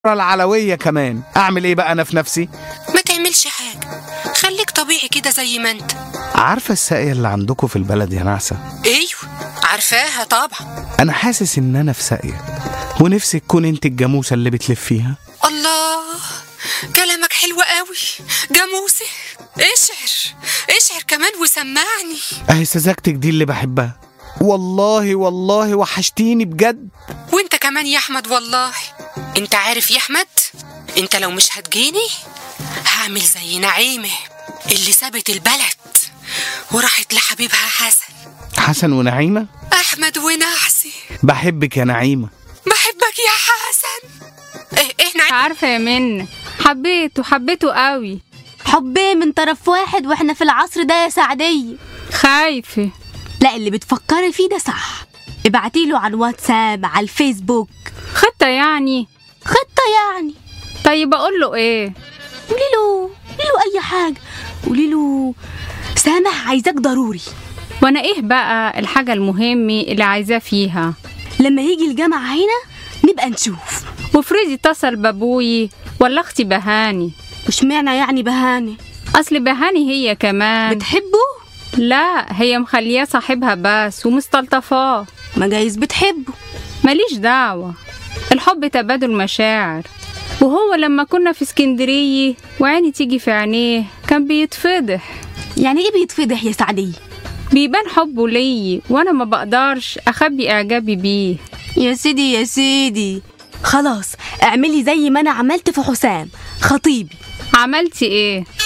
العلوية كمان أعمل إيه بقى أنا في نفسي ما تعملش حاجة خليك طبيعي كده زي ما انت عارفة الساقية اللي عندكم في البلد يا نعسة ايوه عارفاها طبعا أنا حاسس إن أنا في ساقية ونفسي تكون أنت الجاموسة اللي بتلفيها الله كلامك حلو قوي جاموسي اشعر اشعر كمان وسمعني أهي سذاجتك دي اللي بحبها والله والله وحشتيني بجد وانت كمان يا احمد والله انت عارف يا احمد انت لو مش هتجيني هعمل زي نعيمه اللي سابت البلد وراحت لحبيبها حسن حسن ونعيمة احمد ونحسي بحبك يا نعيمة بحبك يا حسن ايه احنا عارفة يا من حبيته حبيته قوي حبيه من طرف واحد واحنا في العصر ده يا سعدية خايفة لا اللي بتفكري فيه ده صح ابعتيله على الواتساب على الفيسبوك خطة يعني خطة يعني طيب أقول له إيه قولي له قولي له أي حاجة قولي له سامح عايزاك ضروري وأنا إيه بقى الحاجة المهمة اللي عايزاه فيها لما يجي الجامعة هنا نبقى نشوف وفريدي اتصل بابوي ولا أختي بهاني واشمعنى يعني بهاني أصل بهاني هي كمان بتحبه لا هي مخلياه صاحبها بس ومستلطفاه ما جايز بتحبه ماليش دعوة الحب تبادل مشاعر وهو لما كنا في اسكندرية وعيني تيجي في عينيه كان بيتفضح يعني ايه بيتفضح يا سعدية بيبان حبه ليا وانا ما بقدرش اخبي اعجابي بيه يا سيدي يا سيدي خلاص اعملي زي ما انا عملت في حسام خطيبي عملتي ايه